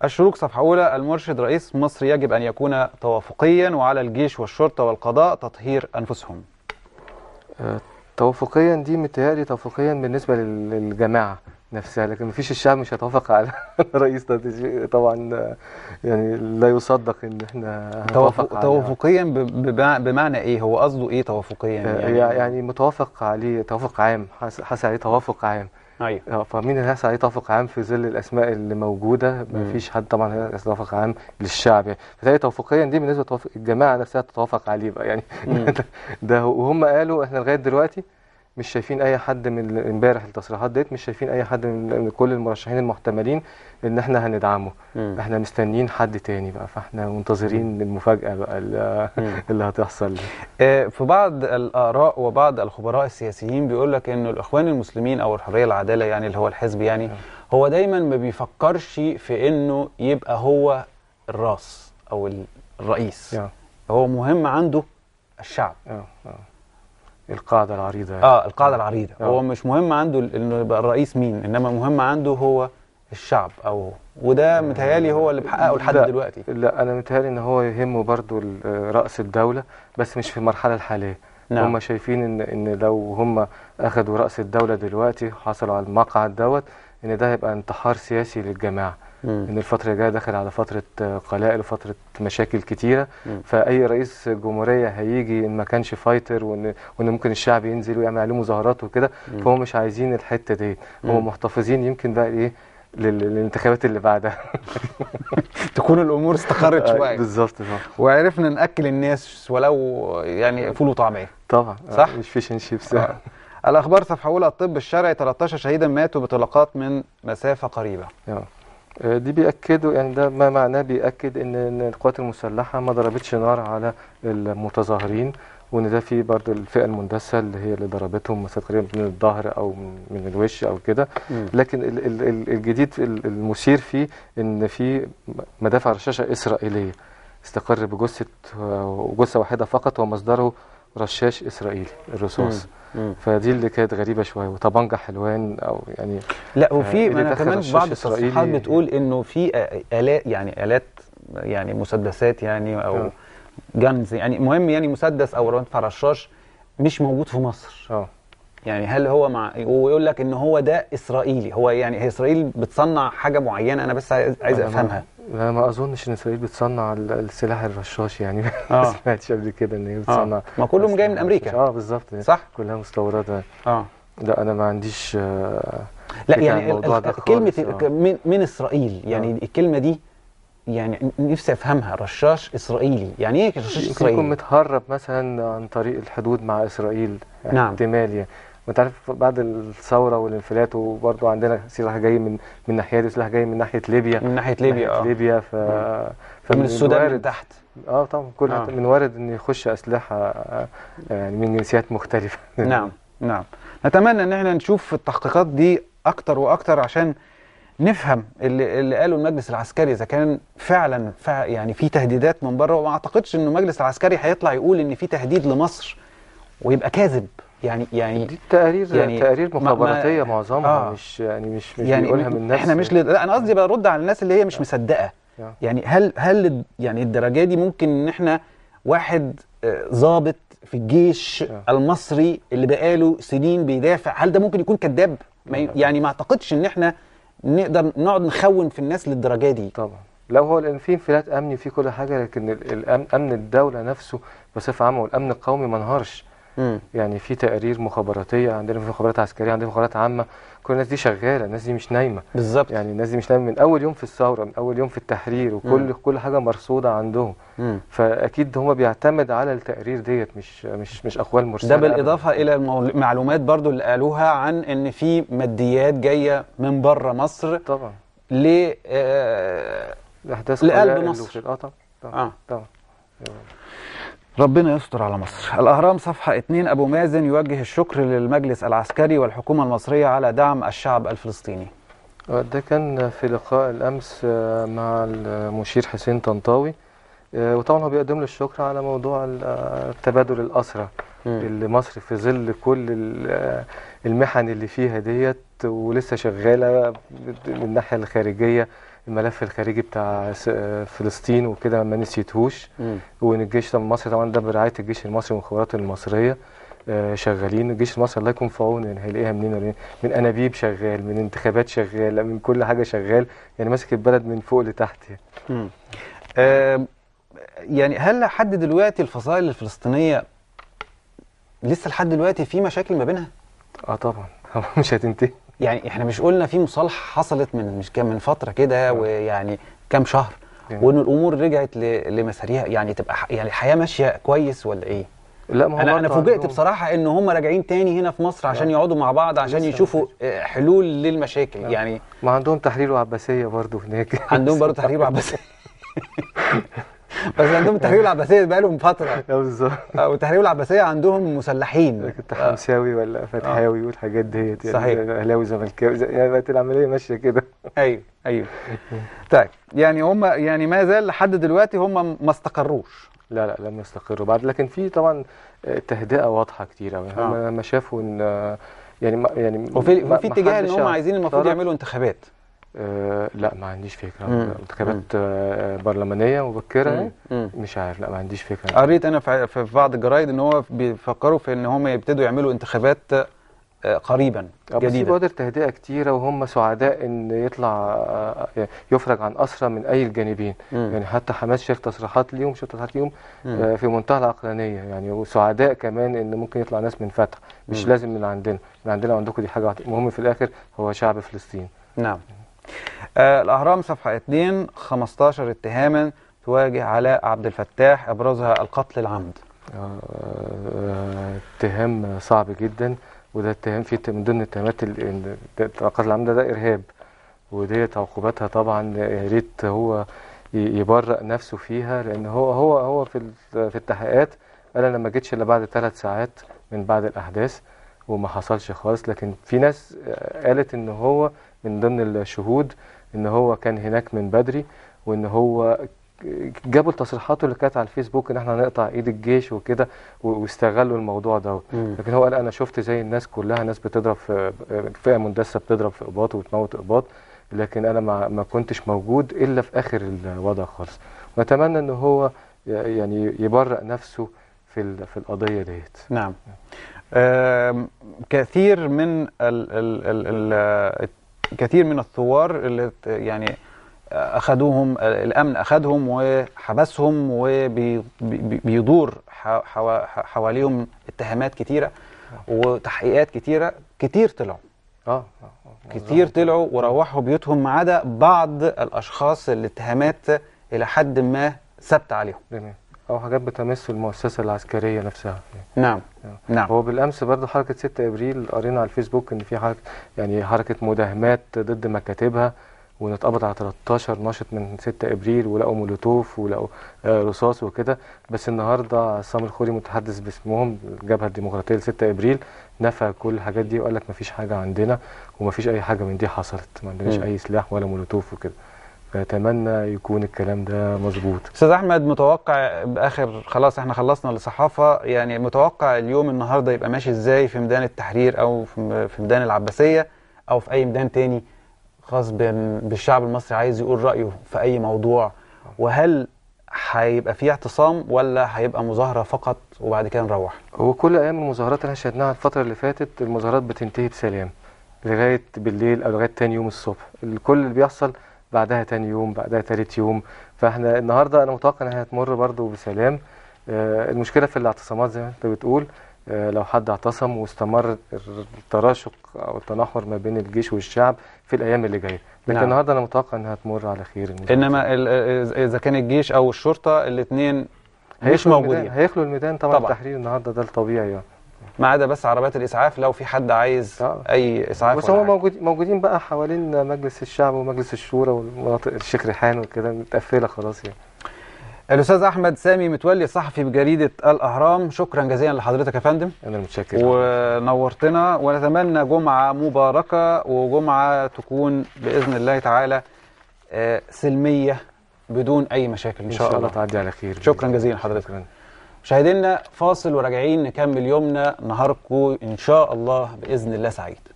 الشروق صفحة أولى المرشد رئيس مصر يجب أن يكون توافقيا وعلى الجيش والشرطة والقضاء تطهير أنفسهم آه، توافقيا دي متهيألي توافقيا بالنسبة لل- للجماعة نفسها لكن مفيش الشعب مش هيتوافق على الرئيس ده ده شيء طبعا آه، يعني لا يصدق ان احنا هنتوافق توافق على- توافقيا ب- بمع- بمعنى إيه هو قصده إيه توافقيا آه، يعني, يعني متوافق عليه توافق عام حاس حاس عليه توافق عام أيوه آه، فمين اللي هيحصل عليه توافق عام في ظل الاسماء اللي موجوده مم. مفيش حد طبعا هيحصل توافق عام للشعب يعني فبالتالي توافقيا دي بالنسبه لتوافق الجماعه نفسها تتوافق عليه بقى يعني مم. ده هو- وهم قالوا احنا لغايه دلوقتي مش شايفين اي حد من ال- امبارح التصريحات ديت مش شايفين اي حد من من كل المرشحين المحتملين ان احنا هندعمه مم. احنا مستنيين حد تاني بقى فاحنا منتظرين المفاجاه بقى اللي, مم. اللي هتحصل آه، في بعض الآراء وبعض الخبراء السياسيين بيقول لك إنه الإخوان المسلمين أو الحرية العدالة يعني اللي هو الحزب يعني هو دايما ما بيفكرش في إنه يبقى هو الراس أو ال- الرئيس يعني هو مهم عنده الشعب اه اه القاعده العريضه يعني. اه القاعده العريضه آه. هو مش مهم عنده ال- انه يبقى الرئيس مين انما مهم عنده هو الشعب او وده متهيالي هو اللي بحققه لحد لا. دلوقتي لا انا متهيألي ان هو يهمه برضو ال- رأس الدولة بس مش في المرحلة الحالية نعم. هم شايفين ان ان لو هم اخذوا رأس الدولة دلوقتي حصلوا على المقعد دوت ان ده هيبقى انتحار سياسي للجماعة مم. ان الفترة الجاية داخل على فترة آه، قلائل وفترة مشاكل كتيرة مم. فأي رئيس جمهورية هيجي إن ما كانش فايتر وإن وإن ممكن الشعب ينزل ويعمل عليه مظاهرات وكده مم. فهم مش عايزين الحتة دي هم مم. محتفظين يمكن بقى إيه لل- للانتخابات اللي بعدها تكون الامور استقرت آه، شويه بالظبط طبعا وعرفنا ناكل الناس ولو يعني فول وطعميه طبعا آه، صح؟ مش فيش شيبس آه. الاخبار صفحه اولى الطب الشرعي 13 شهيدا ماتوا بطلقات من مسافه قريبه آه. آه، دي بيأكدوا يعني ده ما معناه بيأكد إن إن القوات المسلحة ما ضربتش نار على المتظاهرين وإن ده في برضه الفئة المندسة اللي هي اللي ضربتهم مثلا تقريبا من الظهر أو من, من الوش أو كده لكن ال- ال- ال- الجديد في ال- المثير فيه إن في مدافع رشاشة إسرائيلية استقر بجثة آه، جثة واحدة فقط ومصدره رشاش إسرائيلي الرصاص مم. فدي اللي كانت غريبة شوية وطبنجة حلوان أو يعني لا وفي اللي ما انا دخل كمان رشاش بعض التصريحات إسرائيلي. بتقول انه في آ- الات يعني الات يعني مسدسات يعني او آه. جنز يعني مهم يعني مسدس او مدفع رشاش مش موجود في مصر اه يعني هل هو مع ويقول لك ان هو ده اسرائيلي هو يعني هي اسرائيل بتصنع حاجه معينه انا بس عايز عايز أنا ما- افهمها لا ما اظنش ان اسرائيل بتصنع ال- السلاح الرشاش يعني ما آه. سمعتش قبل كده ان هي بتصنع اه ما كلهم جاي من أسلحة امريكا رشاش. اه بالظبط صح كلها مستورده اه لا انا ما عنديش آه لا فكرة عن يعني ال- الموضوع ال- ده كلمه خالص، ال- آه. من, من اسرائيل يعني الكلمه دي يعني نفسي افهمها رشاش اسرائيلي يعني ايه رشاش يمكن يكون اسرائيلي متهرب مثلا عن طريق الحدود مع اسرائيل نعم. احتمال يعني وانت عارف بعد الثوره والانفلات وبرضه عندنا سلاح جاي من من ناحيه وسلاح جاي من ناحيه ليبيا من ناحيه ليبيا ناحية اه ليبيا ف فمن السودان من الوارد- تحت اه طبعا كل آه. من وارد ان يخش اسلحه آه، يعني من جنسيات مختلفه نعم نعم نتمنى ان احنا نشوف التحقيقات دي اكتر واكتر عشان نفهم اللي, اللي قاله المجلس العسكري اذا كان فعلا فع يعني في تهديدات من بره وما اعتقدش انه المجلس العسكري هيطلع يقول ان في تهديد لمصر ويبقى كاذب يعني يعني دي تقارير يعني تقارير ما- ما- مخابراتيه معظمها آه. مش يعني مش مش يعني بيقولها من نفسه احنا مش لد... لا انا قصدي برد على الناس اللي هي مش مصدقه آه. يعني هل هل الد- يعني الدرجه دي ممكن ان احنا واحد آه، ضابط في الجيش آه. المصري اللي بقاله سنين بيدافع هل ده ممكن يكون كذاب ما ي- لا. يعني ما اعتقدش ان احنا نقدر نقعد نخون في الناس للدرجه دي طبعا لو هو لان في انفلات امني في كل حاجه لكن ال- الامن امن الدوله نفسه بصفه عامه والامن القومي ما انهارش مم. يعني في تقارير مخابراتيه عندنا في مخابرات عسكريه عندنا مخابرات عامه كل الناس دي شغاله الناس دي مش نايمه بالظبط يعني الناس دي مش نايمه من اول يوم في الثوره من اول يوم في التحرير وكل مم. كل حاجه مرصوده عندهم مم. فاكيد هم بيعتمد على التقارير ديت مش مش مش اقوال مرسله ده أبداً. بالاضافه الى المعلومات برضو اللي قالوها عن ان في ماديات جايه من بره مصر طبعا ل آه، الاحداث لقلب قلائل مصر. وكده. اه طبعا طبعا اه طبعا ربنا يستر على مصر الأهرام صفحة 2 أبو مازن يوجه الشكر للمجلس العسكري والحكومة المصرية على دعم الشعب الفلسطيني آه، ده كان في لقاء الأمس آه، مع المشير حسين طنطاوي آه، وطبعا هو بيقدم له الشكر على موضوع ال- آه، تبادل الأسرى اللي مصر في ظل كل ال- آه، المحن اللي فيها ديت ولسه شغالة من الناحية الخارجية الملف الخارجي بتاع س- آه، فلسطين وكده ما نسيتهوش مم. وان الجيش المصري طبعا ده برعايه الجيش المصري والمخابرات المصريه آه، شغالين الجيش المصري الله يكون في عونه يعني هيلاقيها منين ولا منين؟ من انابيب شغال من انتخابات شغال من كل حاجه شغال يعني ماسك البلد من فوق لتحت يعني. مم. آم، يعني هل لحد دلوقتي الفصائل الفلسطينية لسه لحد دلوقتي في مشاكل ما بينها؟ اه طبعا مش هتنتهي يعني احنا مش قلنا في مصالحة حصلت من مش كام من فترة كده ويعني كام شهر يعني. وان الامور رجعت ل- لمساريها يعني تبقى ح- يعني الحياة ماشية كويس ولا ايه؟ لا ما هو انا انا برضه فوجئت عندهم- بصراحة ان هم راجعين تاني هنا في مصر عشان آه. يقعدوا مع بعض عشان لسه يشوفوا آه، حلول للمشاكل آه. يعني ما عندهم تحرير وعباسيه برضه هناك عندهم برضه تحرير وعباسية بس عندهم التحرير والعباسية بقالهم فترة اه بالظبط آه، والتحرير والعباسية عندهم مسلحين كنت حمساوي ولا فتحاوي والحاجات ديت يعني صحيح. اهلاوي زملكاوي زي- يعني بقت العمليه ماشيه كده ايوه ايوه طيب يعني هم يعني ما زال لحد دلوقتي هم ما استقروش لا لا لم يستقروا بعد لكن في طبعا آه، تهدئه واضحه كتير قوي هم آه. لما شافوا ان آه، يعني ما يعني وفي ما- في ما اتجاه ان حدش هم عايزين المفروض طرف. يعملوا انتخابات آه لا ما عنديش فكره مم. انتخابات آه برلمانيه مبكره يعني مم. مش عارف لا ما عنديش فكره قريت انا في في بعض الجرايد ان هو بيفكروا في ان هم يبتدوا يعملوا انتخابات آه، قريبا آه، بس في جديده بوادر تهدئه كتيره وهم سعداء ان يطلع آه، آه، يفرج عن اسرى من اي الجانبين مم. يعني حتى حماس شاف تصريحات ليهم شاف تصريحات ليهم مم. آه، في منتهى العقلانيه يعني وسعداء كمان ان ممكن يطلع ناس من فتح مش مم. لازم من عندنا من عندنا وعندكم دي حاجه واحدة. المهم في الاخر هو شعب فلسطين نعم آه الاهرام صفحه 2 15 اتهاما تواجه علاء عبد الفتاح ابرزها القتل العمد آه، اتهام صعب جدا وده اتهام في من ضمن الاتهامات ال- إن ده- القتل العمد ده ارهاب وديت عقوباتها طبعا يا ريت هو ي- يبرأ نفسه فيها لان هو هو هو في ال- في التحقيقات قال انا ما جيتش الا بعد ثلاث ساعات من بعد الاحداث وما حصلش خالص لكن في ناس آه، قالت ان هو من ضمن الشهود ان هو كان هناك من بدري وان هو جابوا تصريحاته اللي كانت على الفيسبوك ان احنا هنقطع ايد الجيش وكده و- واستغلوا الموضوع ده مم. لكن هو قال انا شفت زي الناس كلها ناس بتضرب في فئه مندسه بتضرب في اباط وتموت اباط لكن انا ما, ما كنتش موجود الا في اخر الوضع خالص ونتمنى ان هو ي- يعني يبرأ نفسه في ال- في القضيه ديت نعم آم، كثير من ال ال ال ال كثير من الثوار اللي ت- يعني اخذوهم الامن اخذهم وحبسهم وبيدور حواليهم اتهامات كتيره وتحقيقات كتيره كتير طلعوا اه آه، آه. كتير طلعوا وروحوا بيوتهم ما عدا بعض الاشخاص اللي اتهامات الى حد ما ثابته عليهم تمام. او حاجات بتمس المؤسسه العسكريه نفسها نعم نعم هو بالامس برضه حركه 6 ابريل قرينا على الفيسبوك ان في حركه يعني حركه مداهمات ضد مكاتبها ونتقبض على 13 ناشط من 6 ابريل ولقوا مولوتوف ولقوا آه، رصاص وكده بس النهارده عصام الخوري متحدث باسمهم الجبهه الديمقراطيه ل 6 ابريل نفى كل الحاجات دي وقال لك مفيش حاجه عندنا ومفيش اي حاجه من دي حصلت ما عندناش مم. اي سلاح ولا مولوتوف وكده فاتمنى يكون الكلام ده مظبوط استاذ احمد متوقع باخر خلاص احنا خلصنا الصحافه يعني متوقع اليوم النهارده يبقى ماشي ازاي في ميدان التحرير او في في ميدان العباسيه او في اي ميدان تاني خاص بال- بالشعب المصري عايز يقول رايه في اي موضوع وهل هيبقى في اعتصام ولا هيبقى مظاهره فقط وبعد كده نروح هو كل ايام المظاهرات اللي احنا شاهدناها الفتره اللي فاتت المظاهرات بتنتهي بسلام لغايه بالليل او لغايه تاني يوم الصبح الكل اللي بيحصل بعدها تاني يوم بعدها تالت يوم فاحنا النهارده انا متوقع انها هتمر برضو بسلام آه، المشكله في الاعتصامات زي ما انت بتقول آه، لو حد اعتصم واستمر التراشق او التناحر ما بين الجيش والشعب في الايام اللي جايه لكن نعم. النهارده انا متوقع انها تمر على خير المظاهرات. انما ال- اذا كان الجيش او الشرطه الاثنين مش هيخلوا الميدان موجودين هيخلوا الميدان طبعا, طبعاً. التحرير النهارده ده الطبيعي يعني ما عدا بس عربيات الاسعاف لو في حد عايز آه. اي اسعاف بس ولا هم حاجة. موجود موجودين بقى حوالين مجلس الشعب ومجلس الشورى والمناطق الشيخ ريحان وكده متقفله خلاص يعني الاستاذ احمد سامي متولي صحفي بجريده الاهرام شكرا جزيلا لحضرتك يا فندم انا متشكر ونورتنا ونتمنى جمعه مباركه وجمعه تكون باذن الله تعالى آه، سلميه بدون اي مشاكل ان شاء الله تعدي على خير شكرا جزيلا لحضرتك شكرا مشاهدينا فاصل وراجعين نكمل يومنا نهاركم ان شاء الله باذن الله سعيد